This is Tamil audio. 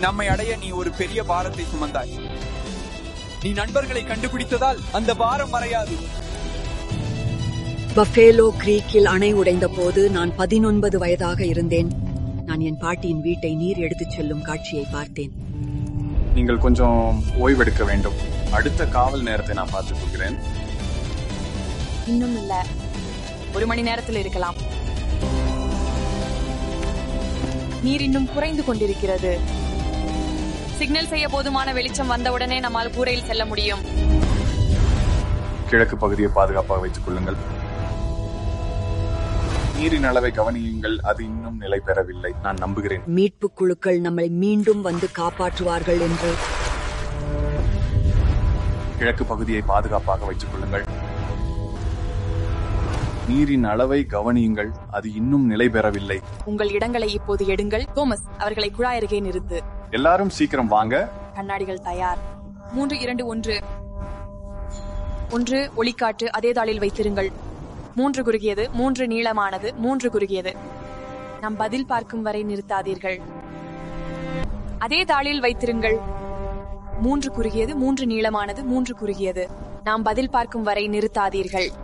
நம்மை அடைய நீ ஒரு பெரிய பாரத்தை சுமந்தாய் நீ நண்பர்களை கண்டுபிடித்ததால் அந்த பாரம் மறையாது பஃபேலோ கிரீக்கில் அணை உடைந்த போது நான் பதினொன்பது வயதாக இருந்தேன் நான் என் பாட்டியின் வீட்டை நீர் எடுத்துச் செல்லும் காட்சியை பார்த்தேன் நீங்கள் கொஞ்சம் ஓய்வெடுக்க வேண்டும் அடுத்த காவல் நேரத்தை நான் பார்த்துக் கொள்கிறேன் இன்னும் இல்ல ஒரு மணி நேரத்தில் இருக்கலாம் நீர் இன்னும் குறைந்து கொண்டிருக்கிறது சிக்னல் செய்ய போதுமான வெளிச்சம் வந்தவுடனே நம்மால் கூரையில் செல்ல முடியும் கிழக்கு பகுதியை பாதுகாப்பாக வைத்துக் கொள்ளுங்கள் நீரின் அளவை கவனியுங்கள் அது இன்னும் நிலை பெறவில்லை நான் நம்புகிறேன் மீட்புக் குழுக்கள் நம்மை மீண்டும் வந்து காப்பாற்றுவார்கள் என்று கிழக்கு பகுதியை பாதுகாப்பாக வைத்துக் கொள்ளுங்கள் நீரின் அளவை கவனியுங்கள் அது இன்னும் நிலை பெறவில்லை உங்கள் இடங்களை இப்போது எடுங்கள் தோமஸ் அவர்களை குழாய் அருகே நிறுத்து எல்லாரும் சீக்கிரம் வாங்க கண்ணாடிகள் தயார் மூன்று இரண்டு ஒன்று ஒன்று ஒளிக்காட்டு அதே தாளில் வைத்திருங்கள் மூன்று குறுகியது மூன்று நீளமானது மூன்று குறுகியது நாம் பதில் பார்க்கும் வரை நிறுத்தாதீர்கள் அதே தாளில் வைத்திருங்கள் மூன்று குறுகியது மூன்று நீளமானது மூன்று குறுகியது நாம் பதில் பார்க்கும் வரை நிறுத்தாதீர்கள்